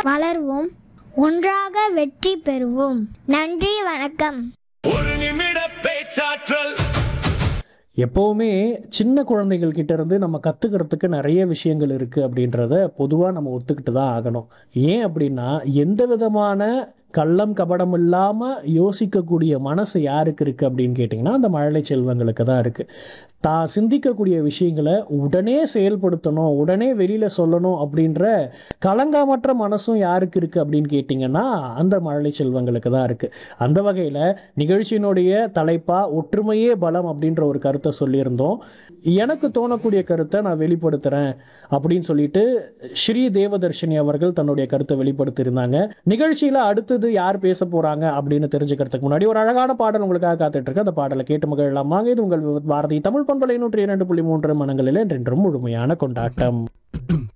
வளர்வோம் ஒன்றாக வெற்றி பெறுவோம் நன்றி வணக்கம் ஒரு நிமிட பேச்சாற்றல் எப்போவுமே சின்ன குழந்தைகள் கிட்ட இருந்து நம்ம கற்றுக்கிறதுக்கு நிறைய விஷயங்கள் இருக்குது அப்படின்றத பொதுவாக நம்ம ஒத்துக்கிட்டு தான் ஆகணும் ஏன் அப்படின்னா எந்த விதமான கள்ளம் கபடம் இல்லாமல் யோசிக்கக்கூடிய மனசு யாருக்கு இருக்குது அப்படின்னு கேட்டிங்கன்னா அந்த மழலை செல்வங்களுக்கு தான் இருக்குது தான் சிந்திக்கக்கூடிய விஷயங்களை உடனே செயல்படுத்தணும் உடனே வெளியில் சொல்லணும் அப்படின்ற கலங்காமற்ற மனசும் யாருக்கு இருக்குது அப்படின்னு கேட்டிங்கன்னா அந்த மழலை செல்வங்களுக்கு தான் இருக்குது அந்த வகையில் நிகழ்ச்சியினுடைய தலைப்பாக ஒற்றுமையே பலம் அப்படின்ற ஒரு கருத்தை சொல்லியிருந்தோம் எனக்கு தோணக்கூடிய கருத்தை நான் வெளிப்படுத்துகிறேன் அப்படின்னு சொல்லிட்டு ஸ்ரீ தேவதர்ஷினி அவர்கள் தன்னுடைய கருத்தை வெளிப்படுத்தியிருந்தாங்க நிகழ்ச்சியில் அடுத்தது யார் பேச போகிறாங்க அப்படின்னு தெரிஞ்சுக்கிறதுக்கு முன்னாடி ஒரு அழகான பாடல் உங்களுக்காக காத்துட்டு இருக்கு அந்த பாடலை கேட்டு மகிழலாம் வாங்க இது உங்கள் பாரதி தமிழ் பண்பலை நூற்றி இரண்டு புள்ளி மூன்று மனங்களில் என்றென்றும் முழுமையான கொண்டாட்டம்